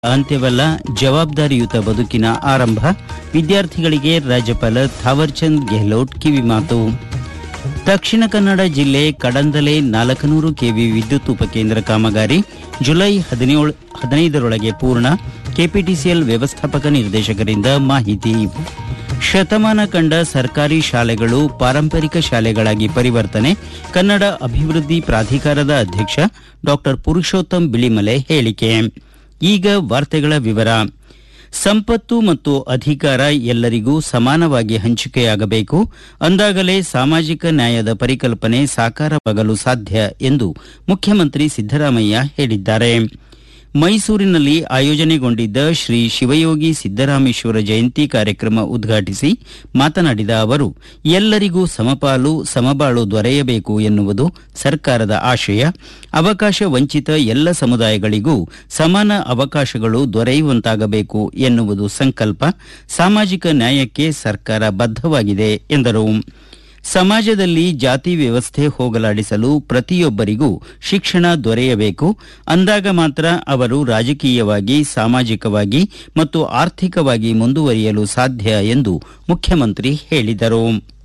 ಅಂತ್ಯವಲ್ಲ ಜವಾಬ್ದಾರಿಯುತ ಬದುಕಿನ ಆರಂಭ ವಿದ್ಯಾರ್ಥಿಗಳಿಗೆ ರಾಜ್ಯಪಾಲ ಥಾವರ್ಚಂದ್ ಗೆಹ್ಲೋಟ್ ಕಿವಿಮಾತು ದಕ್ಷಿಣ ಕನ್ನಡ ಜಿಲ್ಲೆ ಕಡಂದಲೆ ನಾಲ್ಕನೂರು ಕೆವಿ ವಿದ್ಯುತ್ ಉಪಕೇಂದ್ರ ಕಾಮಗಾರಿ ಜುಲೈ ಹದಿನೇಳು ಹದಿನೈದರೊಳಗೆ ಪೂರ್ಣ ಕೆಪಿಟಿಸಿಎಲ್ ವ್ಯವಸ್ಥಾಪಕ ನಿರ್ದೇಶಕರಿಂದ ಮಾಹಿತಿ ಶತಮಾನ ಕಂಡ ಸರ್ಕಾರಿ ಶಾಲೆಗಳು ಪಾರಂಪರಿಕ ಶಾಲೆಗಳಾಗಿ ಪರಿವರ್ತನೆ ಕನ್ನಡ ಅಭಿವೃದ್ಧಿ ಪ್ರಾಧಿಕಾರದ ಅಧ್ಯಕ್ಷ ಡಾಕ್ಟರ್ ಪುರುಷೋತ್ತಮ್ ಬಿಳಿಮಲೆ ಹೇಳಿಕೆ ಈಗ ವಾರ್ತೆಗಳ ವಿವರ ಸಂಪತ್ತು ಮತ್ತು ಅಧಿಕಾರ ಎಲ್ಲರಿಗೂ ಸಮಾನವಾಗಿ ಹಂಚಿಕೆಯಾಗಬೇಕು ಅಂದಾಗಲೇ ಸಾಮಾಜಿಕ ನ್ಯಾಯದ ಪರಿಕಲ್ಪನೆ ಸಾಕಾರವಾಗಲು ಸಾಧ್ಯ ಎಂದು ಮುಖ್ಯಮಂತ್ರಿ ಸಿದ್ದರಾಮಯ್ಯ ಹೇಳಿದ್ದಾರೆ ಮೈಸೂರಿನಲ್ಲಿ ಆಯೋಜನೆಗೊಂಡಿದ್ದ ಶ್ರೀ ಶಿವಯೋಗಿ ಸಿದ್ದರಾಮೇಶ್ವರ ಜಯಂತಿ ಕಾರ್ಯಕ್ರಮ ಉದ್ಘಾಟಿಸಿ ಮಾತನಾಡಿದ ಅವರು ಎಲ್ಲರಿಗೂ ಸಮಪಾಲು ಸಮಬಾಳು ದೊರೆಯಬೇಕು ಎನ್ನುವುದು ಸರ್ಕಾರದ ಆಶಯ ಅವಕಾಶ ವಂಚಿತ ಎಲ್ಲ ಸಮುದಾಯಗಳಿಗೂ ಸಮಾನ ಅವಕಾಶಗಳು ದೊರೆಯುವಂತಾಗಬೇಕು ಎನ್ನುವುದು ಸಂಕಲ್ಪ ಸಾಮಾಜಿಕ ನ್ಯಾಯಕ್ಕೆ ಸರ್ಕಾರ ಬದ್ಧವಾಗಿದೆ ಎಂದರು ಸಮಾಜದಲ್ಲಿ ಜಾತಿ ವ್ಯವಸ್ಥೆ ಹೋಗಲಾಡಿಸಲು ಪ್ರತಿಯೊಬ್ಬರಿಗೂ ಶಿಕ್ಷಣ ದೊರೆಯಬೇಕು ಅಂದಾಗ ಮಾತ್ರ ಅವರು ರಾಜಕೀಯವಾಗಿ ಸಾಮಾಜಿಕವಾಗಿ ಮತ್ತು ಆರ್ಥಿಕವಾಗಿ ಮುಂದುವರಿಯಲು ಸಾಧ್ಯ ಎಂದು ಮುಖ್ಯಮಂತ್ರಿ ಹೇಳಿದರು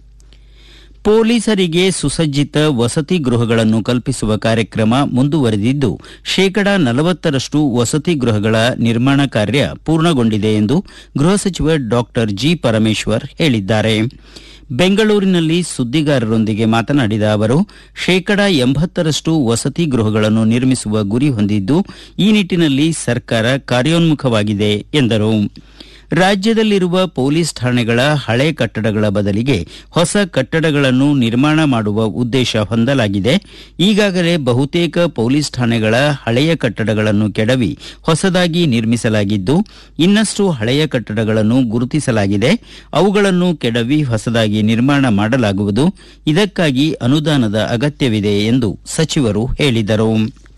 ಪೊಲೀಸರಿಗೆ ಸುಸಜ್ಜಿತ ವಸತಿ ಗೃಹಗಳನ್ನು ಕಲ್ಪಿಸುವ ಕಾರ್ಯಕ್ರಮ ಮುಂದುವರೆದಿದ್ದು ಶೇಕಡಾ ನಲವತ್ತರಷ್ಟು ವಸತಿ ಗೃಹಗಳ ನಿರ್ಮಾಣ ಕಾರ್ಯ ಪೂರ್ಣಗೊಂಡಿದೆ ಎಂದು ಗೃಹ ಸಚಿವ ಡಾಕ್ಟರ್ ಜಿ ಪರಮೇಶ್ವರ್ ಹೇಳಿದ್ದಾರೆ ಬೆಂಗಳೂರಿನಲ್ಲಿ ಸುದ್ದಿಗಾರರೊಂದಿಗೆ ಮಾತನಾಡಿದ ಅವರು ಶೇಕಡಾ ಎಂಬತ್ತರಷ್ಟು ವಸತಿ ಗೃಹಗಳನ್ನು ನಿರ್ಮಿಸುವ ಗುರಿ ಹೊಂದಿದ್ದು ಈ ನಿಟ್ಟಿನಲ್ಲಿ ಸರ್ಕಾರ ಕಾರ್ಯೋನ್ಮುಖವಾಗಿದೆ ಎಂದರು ರಾಜ್ಯದಲ್ಲಿರುವ ಪೊಲೀಸ್ ಠಾಣೆಗಳ ಹಳೆ ಕಟ್ಟಡಗಳ ಬದಲಿಗೆ ಹೊಸ ಕಟ್ಟಡಗಳನ್ನು ನಿರ್ಮಾಣ ಮಾಡುವ ಉದ್ದೇಶ ಹೊಂದಲಾಗಿದೆ ಈಗಾಗಲೇ ಬಹುತೇಕ ಪೊಲೀಸ್ ಠಾಣೆಗಳ ಹಳೆಯ ಕಟ್ಟಡಗಳನ್ನು ಕೆಡವಿ ಹೊಸದಾಗಿ ನಿರ್ಮಿಸಲಾಗಿದ್ದು ಇನ್ನಷ್ಟು ಹಳೆಯ ಕಟ್ಟಡಗಳನ್ನು ಗುರುತಿಸಲಾಗಿದೆ ಅವುಗಳನ್ನು ಕೆಡವಿ ಹೊಸದಾಗಿ ನಿರ್ಮಾಣ ಮಾಡಲಾಗುವುದು ಇದಕ್ಕಾಗಿ ಅನುದಾನದ ಅಗತ್ಯವಿದೆ ಎಂದು ಸಚಿವರು ಹೇಳಿದರು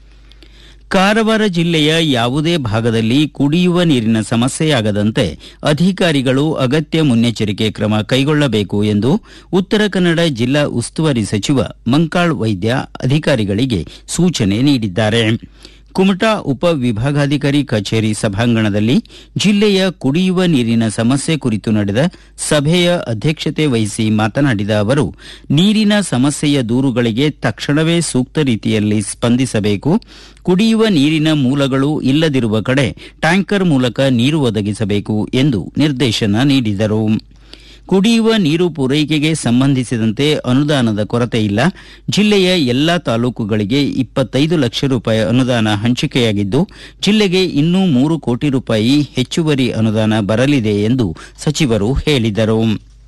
ಕಾರವಾರ ಜಿಲ್ಲೆಯ ಯಾವುದೇ ಭಾಗದಲ್ಲಿ ಕುಡಿಯುವ ನೀರಿನ ಸಮಸ್ಯೆಯಾಗದಂತೆ ಅಧಿಕಾರಿಗಳು ಅಗತ್ಯ ಮುನ್ನೆಚ್ಚರಿಕೆ ಕ್ರಮ ಕೈಗೊಳ್ಳಬೇಕು ಎಂದು ಉತ್ತರ ಕನ್ನಡ ಜಿಲ್ಲಾ ಉಸ್ತುವಾರಿ ಸಚಿವ ಮಂಕಾಳ್ ವೈದ್ಯ ಅಧಿಕಾರಿಗಳಿಗೆ ಸೂಚನೆ ನೀಡಿದ್ದಾರೆ ಕುಮಟಾ ಉಪ ವಿಭಾಗಾಧಿಕಾರಿ ಕಚೇರಿ ಸಭಾಂಗಣದಲ್ಲಿ ಜಿಲ್ಲೆಯ ಕುಡಿಯುವ ನೀರಿನ ಸಮಸ್ಯೆ ಕುರಿತು ನಡೆದ ಸಭೆಯ ಅಧ್ಯಕ್ಷತೆ ವಹಿಸಿ ಮಾತನಾಡಿದ ಅವರು ನೀರಿನ ಸಮಸ್ಯೆಯ ದೂರುಗಳಿಗೆ ತಕ್ಷಣವೇ ಸೂಕ್ತ ರೀತಿಯಲ್ಲಿ ಸ್ಪಂದಿಸಬೇಕು ಕುಡಿಯುವ ನೀರಿನ ಮೂಲಗಳು ಇಲ್ಲದಿರುವ ಕಡೆ ಟ್ಯಾಂಕರ್ ಮೂಲಕ ನೀರು ಒದಗಿಸಬೇಕು ಎಂದು ನಿರ್ದೇಶನ ನೀಡಿದರು ಕುಡಿಯುವ ನೀರು ಪೂರೈಕೆಗೆ ಸಂಬಂಧಿಸಿದಂತೆ ಅನುದಾನದ ಕೊರತೆ ಇಲ್ಲ ಜಿಲ್ಲೆಯ ಎಲ್ಲಾ ತಾಲೂಕುಗಳಿಗೆ ಇಪ್ಪತ್ತೈದು ಲಕ್ಷ ರೂಪಾಯಿ ಅನುದಾನ ಹಂಚಿಕೆಯಾಗಿದ್ದು ಜಿಲ್ಲೆಗೆ ಇನ್ನೂ ಮೂರು ಕೋಟಿ ರೂಪಾಯಿ ಹೆಚ್ಚುವರಿ ಅನುದಾನ ಬರಲಿದೆ ಎಂದು ಸಚಿವರು ಹೇಳಿದರು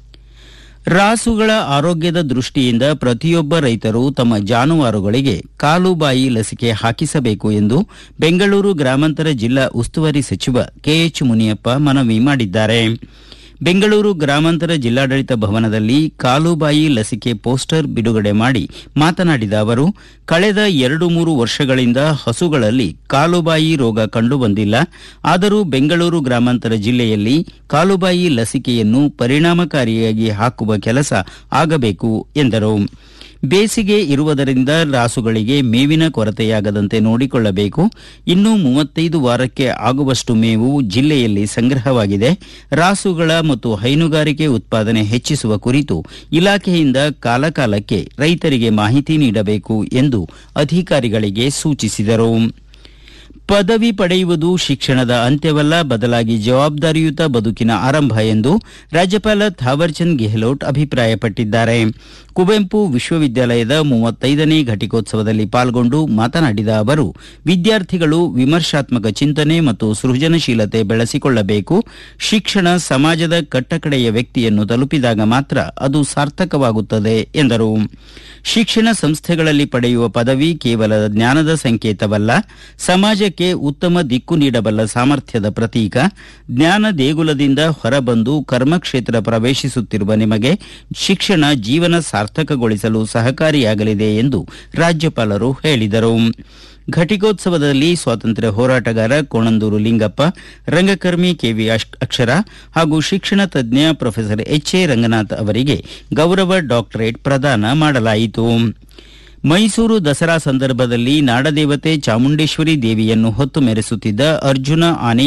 ರಾಸುಗಳ ಆರೋಗ್ಯದ ದೃಷ್ಟಿಯಿಂದ ಪ್ರತಿಯೊಬ್ಬ ರೈತರು ತಮ್ಮ ಜಾನುವಾರುಗಳಿಗೆ ಕಾಲುಬಾಯಿ ಲಸಿಕೆ ಹಾಕಿಸಬೇಕು ಎಂದು ಬೆಂಗಳೂರು ಗ್ರಾಮಾಂತರ ಜಿಲ್ಲಾ ಉಸ್ತುವಾರಿ ಸಚಿವ ಕೆಎಚ್ ಮುನಿಯಪ್ಪ ಮನವಿ ಮಾಡಿದ್ದಾರೆ ಬೆಂಗಳೂರು ಗ್ರಾಮಾಂತರ ಜಿಲ್ಲಾಡಳಿತ ಭವನದಲ್ಲಿ ಕಾಲುಬಾಯಿ ಲಸಿಕೆ ಪೋಸ್ಟರ್ ಬಿಡುಗಡೆ ಮಾಡಿ ಮಾತನಾಡಿದ ಅವರು ಕಳೆದ ಎರಡು ಮೂರು ವರ್ಷಗಳಿಂದ ಹಸುಗಳಲ್ಲಿ ಕಾಲುಬಾಯಿ ರೋಗ ಕಂಡುಬಂದಿಲ್ಲ ಆದರೂ ಬೆಂಗಳೂರು ಗ್ರಾಮಾಂತರ ಜಿಲ್ಲೆಯಲ್ಲಿ ಕಾಲುಬಾಯಿ ಲಸಿಕೆಯನ್ನು ಪರಿಣಾಮಕಾರಿಯಾಗಿ ಹಾಕುವ ಕೆಲಸ ಆಗಬೇಕು ಎಂದರು ಬೇಸಿಗೆ ಇರುವುದರಿಂದ ರಾಸುಗಳಿಗೆ ಮೇವಿನ ಕೊರತೆಯಾಗದಂತೆ ನೋಡಿಕೊಳ್ಳಬೇಕು ಇನ್ನು ಮೂವತ್ತೈದು ವಾರಕ್ಕೆ ಆಗುವಷ್ಟು ಮೇವು ಜಿಲ್ಲೆಯಲ್ಲಿ ಸಂಗ್ರಹವಾಗಿದೆ ರಾಸುಗಳ ಮತ್ತು ಹೈನುಗಾರಿಕೆ ಉತ್ಪಾದನೆ ಹೆಚ್ಚಿಸುವ ಕುರಿತು ಇಲಾಖೆಯಿಂದ ಕಾಲಕಾಲಕ್ಕೆ ರೈತರಿಗೆ ಮಾಹಿತಿ ನೀಡಬೇಕು ಎಂದು ಅಧಿಕಾರಿಗಳಿಗೆ ಸೂಚಿಸಿದರು ಪದವಿ ಪಡೆಯುವುದು ಶಿಕ್ಷಣದ ಅಂತ್ಯವಲ್ಲ ಬದಲಾಗಿ ಜವಾಬ್ದಾರಿಯುತ ಬದುಕಿನ ಆರಂಭ ಎಂದು ರಾಜ್ಯಪಾಲ ಥಾವರ್ಚಂದ್ ಗೆಹ್ಲೋಟ್ ಅಭಿಪ್ರಾಯಪಟ್ಟಿದ್ದಾರೆ ಕುವೆಂಪು ವಿಶ್ವವಿದ್ಯಾಲಯದ ಮೂವತ್ತೈದನೇ ಘಟಿಕೋತ್ಸವದಲ್ಲಿ ಪಾಲ್ಗೊಂಡು ಮಾತನಾಡಿದ ಅವರು ವಿದ್ಯಾರ್ಥಿಗಳು ವಿಮರ್ಶಾತ್ಮಕ ಚಿಂತನೆ ಮತ್ತು ಸೃಜನಶೀಲತೆ ಬೆಳೆಸಿಕೊಳ್ಳಬೇಕು ಶಿಕ್ಷಣ ಸಮಾಜದ ಕಟ್ಟಕಡೆಯ ವ್ಯಕ್ತಿಯನ್ನು ತಲುಪಿದಾಗ ಮಾತ್ರ ಅದು ಸಾರ್ಥಕವಾಗುತ್ತದೆ ಎಂದರು ಶಿಕ್ಷಣ ಸಂಸ್ಥೆಗಳಲ್ಲಿ ಪಡೆಯುವ ಪದವಿ ಕೇವಲ ಜ್ಞಾನದ ಸಂಕೇತವಲ್ಲ ಸಮಾಜಕ್ಕೆ ಉತ್ತಮ ದಿಕ್ಕು ನೀಡಬಲ್ಲ ಸಾಮರ್ಥ್ಯದ ಪ್ರತೀಕ ಜ್ಞಾನ ದೇಗುಲದಿಂದ ಹೊರಬಂದು ಕರ್ಮಕ್ಷೇತ್ರ ಪ್ರವೇಶಿಸುತ್ತಿರುವ ನಿಮಗೆ ಶಿಕ್ಷಣ ಜೀವನ ಸಾರ್ಥಕಗೊಳಿಸಲು ಸಹಕಾರಿಯಾಗಲಿದೆ ಎಂದು ರಾಜ್ಯಪಾಲರು ಹೇಳಿದರು ಘಟಿಕೋತ್ಸವದಲ್ಲಿ ಸ್ವಾತಂತ್ರ್ಯ ಹೋರಾಟಗಾರ ಕೋಣಂದೂರು ಲಿಂಗಪ್ಪ ರಂಗಕರ್ಮಿ ಕೆವಿ ಅಕ್ಷರ ಹಾಗೂ ಶಿಕ್ಷಣ ತಜ್ಞ ಪ್ರೊಫೆಸರ್ ಎಚ್ ಎ ರಂಗನಾಥ್ ಅವರಿಗೆ ಗೌರವ ಡಾಕ್ಟರೇಟ್ ಪ್ರದಾನ ಮಾಡಲಾಯಿತು ಮೈಸೂರು ದಸರಾ ಸಂದರ್ಭದಲ್ಲಿ ನಾಡದೇವತೆ ಚಾಮುಂಡೇಶ್ವರಿ ದೇವಿಯನ್ನು ಹೊತ್ತು ಮೆರೆಸುತ್ತಿದ್ದ ಅರ್ಜುನ ಆನೆ